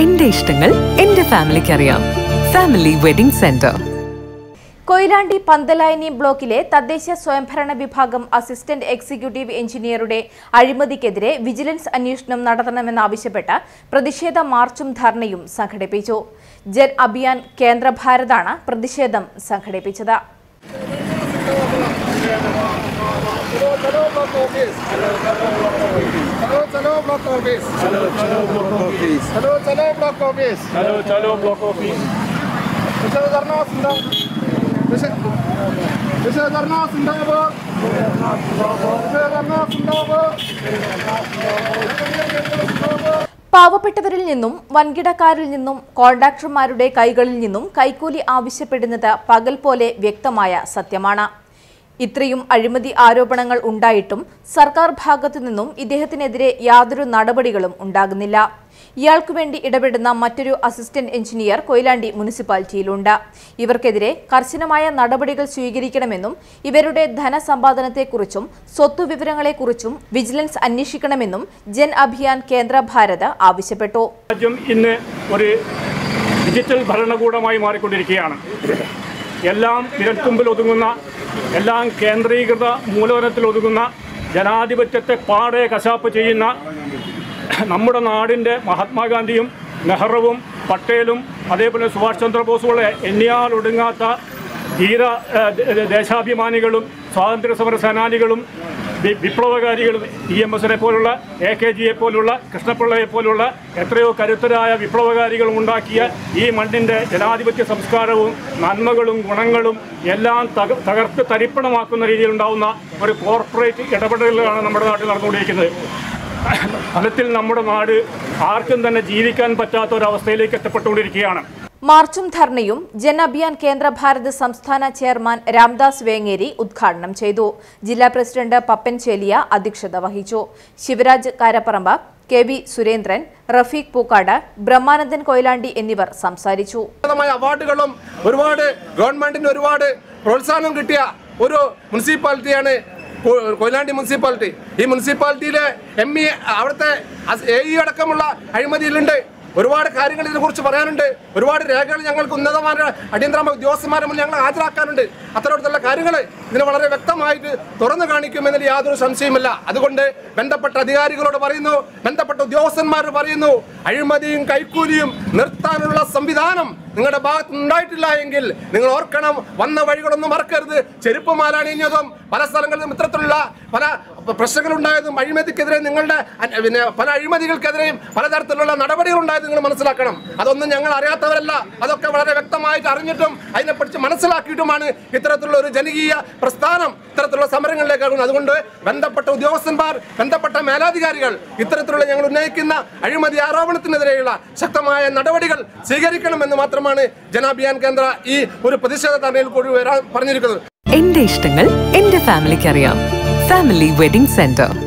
എന്റെ ഇഷ്ടങ്ങൾ എന്റെ ഫാമിലിക്ക് അറിയാം family wedding centre Koyilandy Panthalayani ബ്ലോക്കിലെ തദ്ദേശ സ്വയംഭരണ വിഭാഗം അസിസ്റ്റന്റ് എക്സിക്യൂട്ടീവ് എഞ്ചിനീയറുടെ അഴിമതിക്കെതിരെ വിജിലൻസ് അന്വേഷണം നടത്തണമെന്നാവശ്യപ്പെട്ട് പ്രതിഷേധ മാർച്ചും ധർണയും സംഘടിപ്പിച്ചു ജൻ അഭിയാൻ കേന്ദ്ര ഭാരതാണ് പ്രതിഷേധം സംഘടിപ്പിച്ചത് चलो चलो ब्लॉक ऑफिस चलो चलो ब्लॉक ऑफिस चलो चलो ब्लॉक ऑफिस चलो चलो ब्लॉक ऑफिस विषय धरना सुंदर विषय विषय धरना सुंदर विषय धरना सुंदर പാവപ്പെട്ടവരിൽ നിന്നും വൻകിടക്കാരിൽ നിന്നും കോൺട്രാക്ടർമാരുടെ കൈകളിൽ നിന്നും കൈക്കൂലി ആവശ്യപ്പെടുന്നത് പകൽ പോലെ വ്യക്തമായ സത്യമാണ് ഇത്രയും അഴിമതി ആരോപണങ്ങൾ ഉണ്ടായിട്ടും സർക്കാർ ഭാഗത്തു നിന്നും ഇദ്ദേഹത്തിനെതിരെ യാതൊരു നടപടികളും ഉണ്ടാകുന്നില്ല ഇയാൾക്കു വേണ്ടി ഇടപെടുന്ന മറ്റൊരു അസിസ്റ്റന്റ് എഞ്ചിനീയർ കൊയിലാണ്ടി മുനിസിപ്പാലിറ്റിയിലുണ്ട് ഇവർക്കെതിരെ കർശനമായ നടപടികൾ സ്വീകരിക്കണമെന്നും ഇവരുടെ ധനസമ്പാദനത്തെക്കുറിച്ചും സ്വത്തുവിവരങ്ങളെക്കുറിച്ചും വിജിലൻസ് അന്വേഷിക്കണമെന്നും ജൻ അഭിയാൻ കേന്ദ്ര ഭാരത് ആവശ്യപ്പെട്ടു രാജ്യം ഇന്ന് ഒരു ഡിജിറ്റൽ ഭരണകൂടമായി മാറിക്കൊണ്ടിരിക്കുകയാണ് എല്ലാം വിരൽത്തുമ്പിൽ ഒതുങ്ങുന്ന എല്ലാം കേന്ദ്രീകൃത മൂലധനത്തിൽ ഒതുങ്ങുന്ന ജനാധിപത്യത്തെ പാടെ കശാപ്പ് ചെയ്യുന്ന നമ്മുടെ നാടിൻ്റെ മഹാത്മാഗാന്ധിയും നെഹ്റുവും പട്ടേലും അതേപോലെ സുഭാഷ് ചന്ദ്രബോസ് പോലെ എണ്ണിയാൽ ഒടുങ്ങാത്ത ധീര ഏഹ്, ദേ- ദേശാഭിമാനികളും സ്വാതന്ത്ര്യ സമര സേനാനികളും വി- വിപ്ലവകാരികളും ഇ എം എസിനെ പോലുള്ള എ കെ ജിയെ പോലുള്ള കൃഷ്ണപിള്ളയെ പോലുള്ള എത്രയോ കരുത്തരായ വിപ്ലവകാരികളും ഉണ്ടാക്കിയ ഈ മണ്ണിൻ്റെ ജനാധിപത്യ സംസ്കാരവും നന്മകളും ഗുണങ്ങളും എല്ലാം തക തകർത്ത് തരിപ്പണമാക്കുന്ന രീതിയിലുണ്ടാവുന്ന ഒരു കോർപ്പറേറ്റ് ഇടപെടലുകളാണ് നമ്മുടെ നാട്ടിൽ നടന്നുകൊണ്ടിരിക്കുന്നത് ഫലത്തിൽ നമ്മുടെ നാട് ആർക്കും തന്നെ ജീവിക്കാൻ പറ്റാത്ത ഒരവസ്ഥയിലേക്ക് എത്തപ്പെട്ടുകൊണ്ടിരിക്കുകയാണ് മാർച്ചും ധർണയും ജൻ അഭിയാൻ കേന്ദ്ര ഭാരത് സംസ്ഥാന ചെയർമാൻ രാംദാസ് വേങ്ങേരി ഉദ്ഘാടനം ചെയ്തു ജില്ലാ പ്രസിഡന്റ് പപ്പൻ ചേലിയ അധ്യക്ഷത വഹിച്ചു ശിവരാജ് കാരപ്പറമ്പ് കെ വി സുരേന്ദ്രൻ റഫീഖ് പൂക്കാട് ബ്രഹ്മാനന്ദൻ കൊയിലാണ്ടി എന്നിവർ സംസാരിച്ചു ഉന്നതമായ അവാർഡുകളും ഒരുപാട് ഗവൺമെന്റിന് ഒരുപാട് പ്രോത്സാഹനം കിട്ടിയ ഒരു മുനിസിപ്പാലിറ്റിയാണ് കൊ- കൊയിലാണ്ടി മുനിസിപ്പാലിറ്റി ഈ മുനിസിപ്പാലിറ്റിയിലെ എം ഇ അവിടുത്തെ എ ഇ അടക്കമുള്ള അഴിമതിയിലുണ്ട് ഒരുപാട് കാര്യങ്ങൾ ഇതിനെക്കുറിച്ച് പറയാനുണ്ട് ഒരുപാട് രേഖകൾ ഞങ്ങൾക്ക് ഉന്നതമായ അടിയന്തര ഉദ്യോഗസ്ഥന്മാരെ മുന്നിൽ ഞങ്ങൾ ഹാജരാക്കാനുണ്ട് അത്തരത്തിലുള്ള കാര്യങ്ങൾ ഇതിന് വളരെ വ്യക്തമായിട്ട് തുറന്നു കാണിക്കുമെന്നതിൽ യാതൊരു സംശയമില്ല അതുകൊണ്ട് ബന്ധപ്പെട്ട അധികാരികളോട് പറയുന്നു ബന്ധപ്പെട്ട ഉദ്യോഗസ്ഥന്മാർ പറയുന്നു അഴിമതിയും കൈക്കൂലിയും നിർത്താനുള്ള സംവിധാനം നിങ്ങളുടെ ഭാഗത്ത് ഉണ്ടായിട്ടില്ല എങ്കിൽ നിങ്ങൾ ഓർക്കണം വന്ന വഴികളൊന്നും മറക്കരുത് ചെരുപ്പ് മാലാണിഞ്ഞതും പല സ്ഥലങ്ങളിലും ഇത്തരത്തിലുള്ള പല പ്രശ്നങ്ങളുണ്ടായതും അഴിമതിക്കെതിരെ നിങ്ങളുടെ അ- പിന്നെ പല അഴിമതികൾക്കെതിരെയും പലതരത്തിലുള്ള നടപടികൾ ഉണ്ടായത് നിങ്ങൾ മനസ്സിലാക്കണം അതൊന്നും ഞങ്ങൾ അറിയാത്തവരല്ല അതൊക്കെ വളരെ വ്യക്തമായിട്ട് അറിഞ്ഞിട്ടും അതിനെപ്പറ്റി മനസ്സിലാക്കിയിട്ടുമാണ് ഇത്തരത്തിലുള്ള ഒരു ജനകീയ പ്രസ്ഥാനം ഇത്തരത്തിലുള്ള സമരങ്ങളിലേക്ക് ഇറങ്ങുന്നത് അതുകൊണ്ട് ബന്ധപ്പെട്ട ഉദ്യോഗസ്ഥന്മാർ ബന്ധപ്പെട്ട മേലാധികാരികൾ ഇത്തരത്തിലുള്ള ഞങ്ങൾ ഉന്നയിക്കുന്ന അഴിമതി ആരോപണത്തിനെതിരെയുള്ള ശക്തമായ നടപടികൾ സ്വീകരിക്കണമെന്ന് മാത്രമാണ് ജനാഭിയാൻ കേന്ദ്ര ഈ ഒരു പ്രതിഷേധ ധർണയിൽ കൂടി വരാൻ പറഞ്ഞിരിക്കുന്നത് എന്റെ ഇഷ്ടങ്ങൾ എന്റെ ഫാമിലിക്ക് അറിയാം ഫാമിലി വെഡിംഗ് സെന്റർ